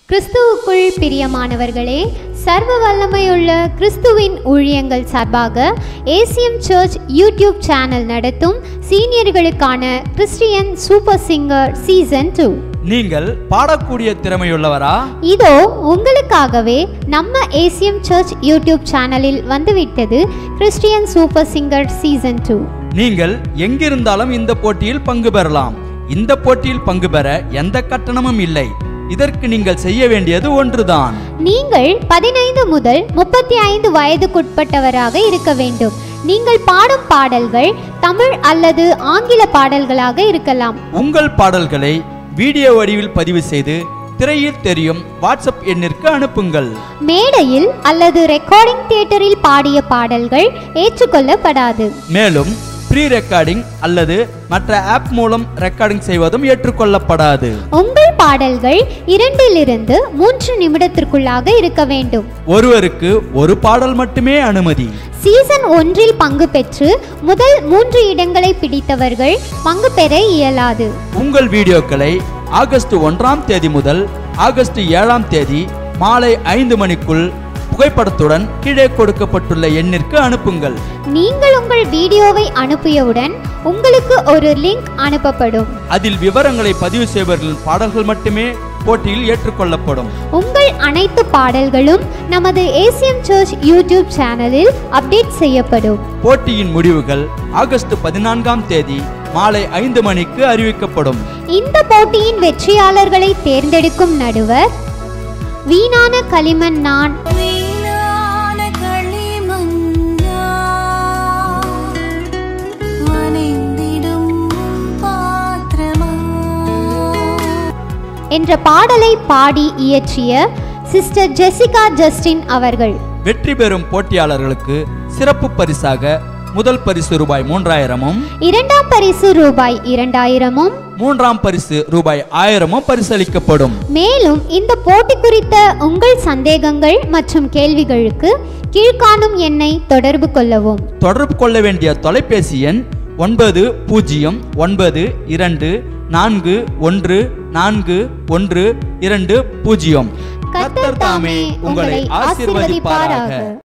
கிறிஸ்துவுக்குள் பிரியமானவர்களே சர்வ வல்லமையுள்ள கிறிஸ்துவின் ஊழியங்கள் சார்பாக ஏசியம் சர்ச் யூடியூப் சேனல் நடத்தும் சீனியர்களுக்கான Christian super singer season two நீங்கள் பாடக்கூடிய திறமையுள்ளவரா இதோ உங்களுக்காகவே நம்ம ஏசியம் சர்ச் யூடியூப் சேனலில் வந்துவிட்டது Christian super singer season two நீங்கள் எங்கிருந்தாலும் இந்த போட்டியில் பங்கு பெறலாம் இந்த போட்டியில் பங்கு பெற எந்த கட்டணமும் இல்லை இதற்கு நீங்கள் செய்ய வேண்டியது ஒன்றுதான் நீங்கள் பதினைந்து முதல் முப்பத்தி ஐந்து வயதுக்குட்பட்டவராக இருக்க வேண்டும் நீங்கள் பாடும் பாடல்கள் தமிழ் அல்லது ஆங்கில பாடல்களாக இருக்கலாம் உங்கள் பாடல்களை வீடியோ வடிவில் பதிவு செய்து திரையில் தெரியும் வாட்ஸ்அப் எண்ணிற்கு அனுப்புங்கள் மேடையில் அல்லது ரெக்கார்டிங் தியேட்டரில் பாடிய பாடல்கள் ஏற்றுக்கொள்ளப்படாது மேலும் ப்ரீ ரெக்கார்டிங் அல்லது மற்ற ஆப் மூலம் ரெக்கார்டிங் செய்வதும் ஏற்றுக்கொள்ளப்படாது உங்கள் பாடல்கள் இரண்டிலிருந்து மூன்று நிமிடத்திற்குள்ளாக இருக்க வேண்டும் ஒருவருக்கு ஒரு பாடல் மட்டுமே அனுமதி சீசன் ஒன்றில் பங்கு பெற்று முதல் மூன்று இடங்களை பிடித்தவர்கள் பங்கு பெற இயலாது உங்கள் வீடியோக்களை ஆகஸ்ட் ஒன்றாம் தேதி முதல் ஆகஸ்ட் ஏழாம் தேதி மாலை ஐந்து மணிக்குள் புகைப்படத்துடன் கீழே கொடுக்கப்பட்டுள்ள எண்ணிற்கு அனுப்புங்கள் நீங்கள் உங்கள் வீடியோவை அனுப்பியவுடன் உங்களுக்கு ஒரு லிங்க் அனுப்பப்படும் அதில் விவரங்களை பதிவு செய்பவர்களின் பாடல்கள் மட்டுமே போட்டியில் ஏற்றுக்கொள்ளப்படும் உங்கள் அனைத்து பாடல்களும் நமது ஏசியம் சர்ச் யூடியூப் சேனலில் அப்டேட் செய்யப்படும் போட்டியின் முடிவுகள் ஆகஸ்ட் பதினான்காம் தேதி மாலை ஐந்து மணிக்கு அறிவிக்கப்படும் இந்த போட்டியின் வெற்றியாளர்களை தேர்ந்தெடுக்கும் நடுவர் வீணான களிமண் நான் வீணான களிமண்ணா, வனைந்திடும் பாத்திரமா என்ற பாடலை பாடி இயற்றிய சிஸ்டர் ஜெசிகா ஜஸ்டின் அவர்கள் வெற்றி பெறும் போட்டியாளர்களுக்கு சிறப்பு பரிசாக முதல் பரிசு ரூபாய் மூன்றாயிரமும் இரண்டாம் பரிசு ரூபாய் இரண்டாயிரமும் மூன்றாம் பரிசு ரூபாய் ஆயிரமும் பரிசளிக்கப்படும் மேலும் இந்த போட்டி குறித்த உங்கள் சந்தேகங்கள் மற்றும் கேள்விகளுக்கு கீழ்காணும் எண்ணை தொடர்பு கொள்ளவும் தொடர்பு கொள்ள வேண்டிய தொலைபேசி எண் ஒன்பது பூஜ்ஜியம் ஒன்பது இரண்டு நான்கு ஒன்று நான்கு ஒன்று இரண்டு பூஜ்ஜியம் கர்த்தர் தாமே உங்களை ஆசீர்வதிப்பாராக